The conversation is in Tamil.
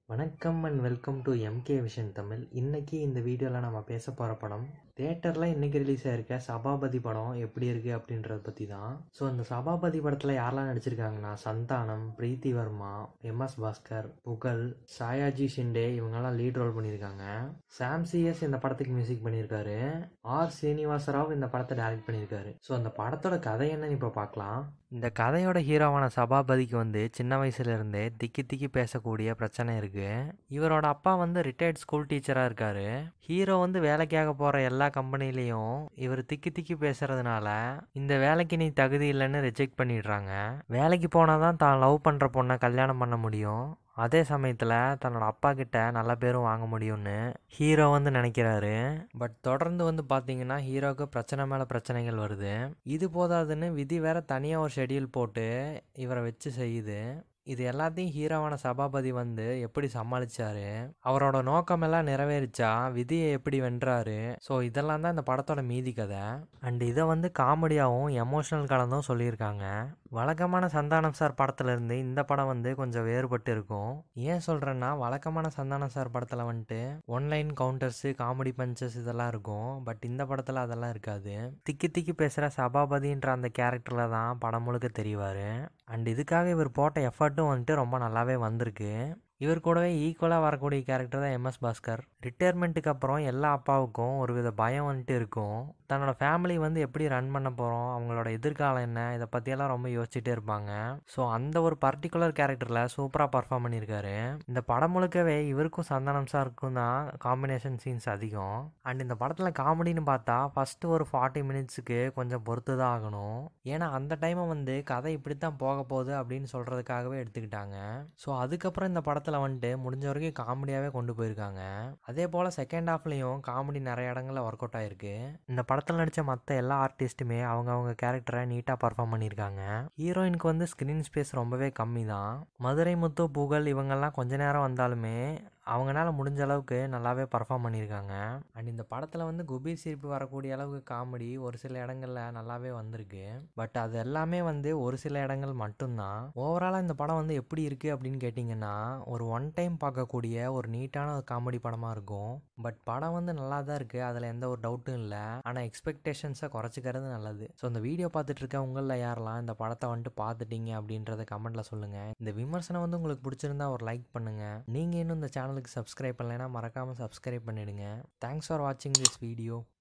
வணக்கம் and welcome to MK vision Tamil இன்னைக்கு இந்த வீடியோவில் நம்ம பேச போகிற படம் தேட்டரில் இன்னைக்கு ரிலீஸ் ஆயிருக்க சபாபதி படம் எப்படி இருக்குது அப்படின்றத பற்றி தான் ஸோ இந்த சபாபதி படத்தில் யாரெல்லாம் நடிச்சிருக்காங்கன்னா சந்தானம் பிரீத்தி வர்மா எம்எஸ் பாஸ்கர் புகழ் சாயாஜி ஷிண்டே இவங்கெல்லாம் லீட் ரோல் பண்ணியிருக்காங்க சாம் சிஎஸ் இந்த படத்துக்கு மியூசிக் பண்ணியிருக்காரு ஆர் சீனிவாச ராவ் இந்த படத்தை டைரக்ட் பண்ணியிருக்காரு ஸோ அந்த படத்தோட கதை என்னன்னு இப்போ பார்க்கலாம் இந்த கதையோட ஹீரோவான சபாபதிக்கு வந்து சின்ன வயசுலேருந்தே திக்கி திக்கி பேசக்கூடிய பிரச்சனை இருக்குது இவரோட அப்பா வந்து ரிட்டையர்ட் ஸ்கூல் டீச்சராக இருக்காரு ஹீரோ வந்து வேலைக்காக போகிற எல்லா கம்பெனிலையும் இவர் திக்கி திக்கி பேசுறதுனால இந்த வேலைக்கு நீ தகுதி இல்லைன்னு ரிஜெக்ட் பண்ணிடுறாங்க வேலைக்கு போனால் தான் தான் லவ் பண்ணுற பொண்ணை கல்யாணம் பண்ண முடியும் அதே சமயத்தில் தன்னோட அப்பா கிட்ட நல்ல பேரும் வாங்க முடியும்னு ஹீரோ வந்து நினைக்கிறாரு பட் தொடர்ந்து வந்து பார்த்தீங்கன்னா ஹீரோவுக்கு பிரச்சனை மேலே பிரச்சனைகள் வருது இது போதாதுன்னு விதி வேற தனியாக ஒரு ஷெட்யூல் போட்டு இவரை வச்சு செய்யுது இது எல்லாத்தையும் ஹீரோவான சபாபதி வந்து எப்படி சமாளிச்சாரு அவரோட நோக்கமெல்லாம் நிறைவேறிச்சா விதியை எப்படி வென்றாரு ஸோ இதெல்லாம் தான் இந்த படத்தோட மீதி கதை அண்ட் இதை வந்து காமெடியாகவும் எமோஷனல் கலந்தும் சொல்லியிருக்காங்க வழக்கமான சந்தானம் சார் படத்துலேருந்து இந்த படம் வந்து கொஞ்சம் வேறுபட்டு இருக்கும் ஏன் சொல்கிறேன்னா வழக்கமான சந்தானம் சார் படத்தில் வந்துட்டு ஒன்லைன் கவுண்டர்ஸு காமெடி பஞ்சஸ் இதெல்லாம் இருக்கும் பட் இந்த படத்தில் அதெல்லாம் இருக்காது திக்கி திக்கி பேசுகிற சபாபதின்ற அந்த கேரக்டரில் தான் படம் முழுக்க தெரிவார் அண்ட் இதுக்காக இவர் போட்ட எஃபர்ட்டும் வந்துட்டு ரொம்ப நல்லாவே வந்திருக்கு இவர் கூடவே ஈக்குவலாக வரக்கூடிய கேரக்டர் தான் எம்எஸ் பாஸ்கர் ரிட்டையர்மெண்ட்டுக்கு அப்புறம் எல்லா அப்பாவுக்கும் ஒரு வித பயம் வந்துட்டு இருக்கும் தன்னோட ஃபேமிலி வந்து எப்படி ரன் பண்ண போகிறோம் அவங்களோட எதிர்காலம் என்ன இதை பற்றியெல்லாம் ரொம்ப யோசிச்சுட்டே இருப்பாங்க ஸோ அந்த ஒரு பர்டிகுலர் கேரக்டரில் சூப்பராக பர்ஃபார்ம் பண்ணியிருக்காரு இந்த படம் முழுக்கவே இவருக்கும் சந்தானம் சாருக்கும் தான் காம்பினேஷன் சீன்ஸ் அதிகம் அண்ட் இந்த படத்தில் காமெடின்னு பார்த்தா ஃபஸ்ட்டு ஒரு ஃபார்ட்டி மினிட்ஸுக்கு கொஞ்சம் பொறுத்து தான் ஆகணும் ஏன்னா அந்த டைமை வந்து கதை இப்படி தான் போக போகுது அப்படின்னு சொல்கிறதுக்காகவே எடுத்துக்கிட்டாங்க ஸோ அதுக்கப்புறம் இந்த படத்தில் வந்துட்டு முடிஞ்ச வரைக்கும் காமெடியாகவே கொண்டு போயிருக்காங்க அதே போல் செகண்ட் ஹாஃப்லேயும் காமெடி நிறைய இடங்களில் ஒர்க் அவுட் ஆயிருக்கு இந்த படத்தில் நடித்த மற்ற எல்லா ஆர்டிஸ்ட்டுமே அவங்க அவங்க கேரக்டரை நீட்டாக பர்ஃபார்ம் பண்ணியிருக்காங்க ஹீரோயினுக்கு வந்து ஸ்க்ரீன் ஸ்பேஸ் ரொம்பவே கம்மி தான் மதுரை முத்து புகழ் இவங்கெல்லாம் கொஞ்ச நேரம் வந்தாலுமே அவங்களால முடிஞ்ச அளவுக்கு நல்லாவே பர்ஃபார்ம் பண்ணியிருக்காங்க அண்ட் இந்த படத்தில் வந்து குபீர் சிரிப்பு வரக்கூடிய அளவுக்கு காமெடி ஒரு சில இடங்களில் நல்லாவே வந்திருக்கு பட் அது எல்லாமே வந்து ஒரு சில இடங்கள் மட்டும்தான் ஓவராலாக இந்த படம் வந்து எப்படி இருக்குது அப்படின்னு கேட்டிங்கன்னா ஒரு ஒன் டைம் பார்க்கக்கூடிய ஒரு நீட்டான ஒரு காமெடி படமாக இருக்கும் பட் படம் வந்து நல்லா தான் இருக்குது அதில் எந்த ஒரு டவுட்டும் இல்லை ஆனால் எக்ஸ்பெக்டேஷன்ஸை குறைச்சிக்கிறது நல்லது ஸோ இந்த வீடியோ பார்த்துட்டு இருக்க உங்களில் யாரெல்லாம் இந்த படத்தை வந்துட்டு பார்த்துட்டீங்க அப்படின்றத கமெண்ட்டில் சொல்லுங்கள் இந்த விமர்சனம் வந்து உங்களுக்கு பிடிச்சிருந்தா ஒரு லைக் பண்ணுங்கள் நீங்கள் இன்னும் இந்த சேனலுக்கு சப்ஸ்கிரைப் பண்ணலைன்னா மறக்காமல் சப்ஸ்கிரைப் பண்ணிடுங்க தேங்க்ஸ் ஃபார் வாட்சிங் திஸ் வீடியோ